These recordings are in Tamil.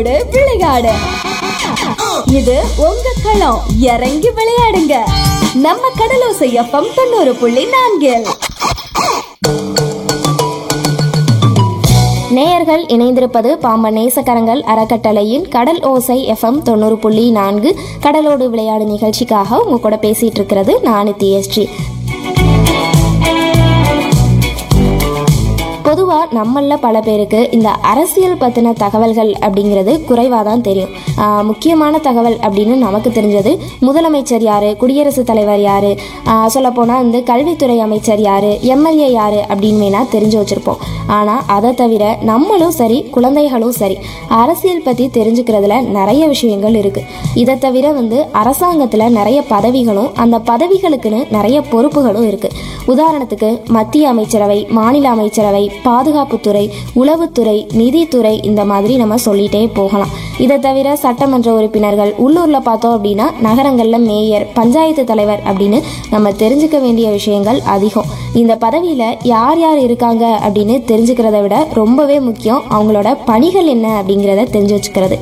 கடலோடு விளையாடு இது உங்க களம் இறங்கி விளையாடுங்க நம்ம கடலோசை எஃப்எம் தொண்ணூறு புள்ளி நான்கில் நேயர்கள் இணைந்திருப்பது பாம்பன் நேசக்கரங்கள் அறக்கட்டளையின் கடல் ஓசை எஃப்எம் தொண்ணூறு புள்ளி நான்கு கடலோடு விளையாடு நிகழ்ச்சிக்காக உங்க கூட பேசிட்டு இருக்கிறது நானு டிஎஸ்டி பொதுவாக நம்மள பல பேருக்கு இந்த அரசியல் பற்றின தகவல்கள் அப்படிங்கிறது குறைவாக தான் தெரியும் ஆஹ் முக்கியமான தகவல் அப்படின்னு நமக்கு தெரிஞ்சது முதலமைச்சர் யார் குடியரசுத் தலைவர் யார் சொல்லப்போனால் வந்து கல்வித்துறை அமைச்சர் யார் எம்எல்ஏ யார் அப்படின்னு வேணா தெரிஞ்சு வச்சுருப்போம் ஆனால் அதை தவிர நம்மளும் சரி குழந்தைகளும் சரி அரசியல் பற்றி தெரிஞ்சுக்கிறதுல நிறைய விஷயங்கள் இருக்குது இதை தவிர வந்து அரசாங்கத்தில் நிறைய பதவிகளும் அந்த பதவிகளுக்குன்னு நிறைய பொறுப்புகளும் இருக்குது உதாரணத்துக்கு மத்திய அமைச்சரவை மாநில அமைச்சரவை பாதுகாப்புத்துறை உளவுத்துறை நிதித்துறை இந்த மாதிரி நம்ம சொல்லிட்டே போகலாம் இதை தவிர சட்டமன்ற உறுப்பினர்கள் உள்ளூரில் பார்த்தோம் அப்படின்னா நகரங்களில் மேயர் பஞ்சாயத்து தலைவர் அப்படின்னு நம்ம தெரிஞ்சுக்க வேண்டிய விஷயங்கள் அதிகம் இந்த பதவியில் யார் யார் இருக்காங்க அப்படின்னு தெரிஞ்சுக்கிறத விட ரொம்பவே முக்கியம் அவங்களோட பணிகள் என்ன அப்படிங்கிறத தெரிஞ்சு வச்சுக்கிறது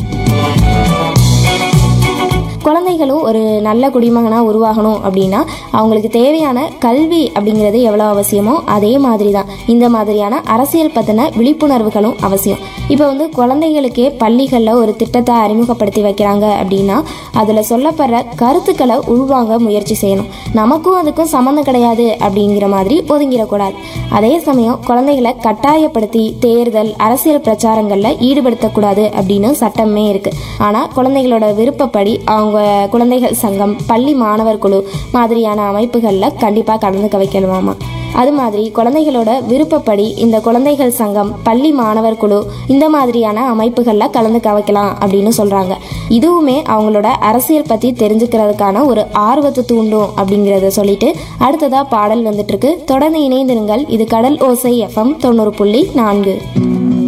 குழந்தைகளும் ஒரு நல்ல குடிமகனாக உருவாகணும் அப்படின்னா அவங்களுக்கு தேவையான கல்வி அப்படிங்கிறது எவ்வளோ அவசியமோ அதே மாதிரி தான் இந்த மாதிரியான அரசியல் பற்றின விழிப்புணர்வுகளும் அவசியம் இப்போ வந்து குழந்தைகளுக்கே பள்ளிகளில் ஒரு திட்டத்தை அறிமுகப்படுத்தி வைக்கிறாங்க அப்படின்னா அதில் சொல்லப்படுற கருத்துக்களை உள்வாங்க முயற்சி செய்யணும் நமக்கும் அதுக்கும் சம்மந்தம் கிடையாது அப்படிங்கிற மாதிரி ஒதுங்கிடக்கூடாது அதே சமயம் குழந்தைகளை கட்டாயப்படுத்தி தேர்தல் அரசியல் பிரச்சாரங்களில் ஈடுபடுத்தக்கூடாது அப்படின்னு சட்டமே இருக்கு ஆனால் குழந்தைகளோட விருப்பப்படி அவங்க குழந்தைகள் சங்கம் பள்ளி மாணவர் குழு மாதிரியான அமைப்புகளில் கண்டிப்பாக கலந்துக்க வைக்கணுமாமா அது மாதிரி குழந்தைகளோட விருப்பப்படி இந்த குழந்தைகள் சங்கம் பள்ளி மாணவர் குழு இந்த மாதிரியான அமைப்புகளில் கலந்துக்க வைக்கலாம் அப்படின்னு சொல்கிறாங்க இதுவுமே அவங்களோட அரசியல் பற்றி தெரிஞ்சுக்கிறதுக்கான ஒரு ஆர்வத்தை தூண்டும் அப்படிங்கிறத சொல்லிட்டு அடுத்ததாக பாடல் வந்துட்டு இருக்கு தொடர்ந்து இணைந்திருங்கள் இது கடல் ஓசை எஃப்எம் தொண்ணூறு புள்ளி நான்கு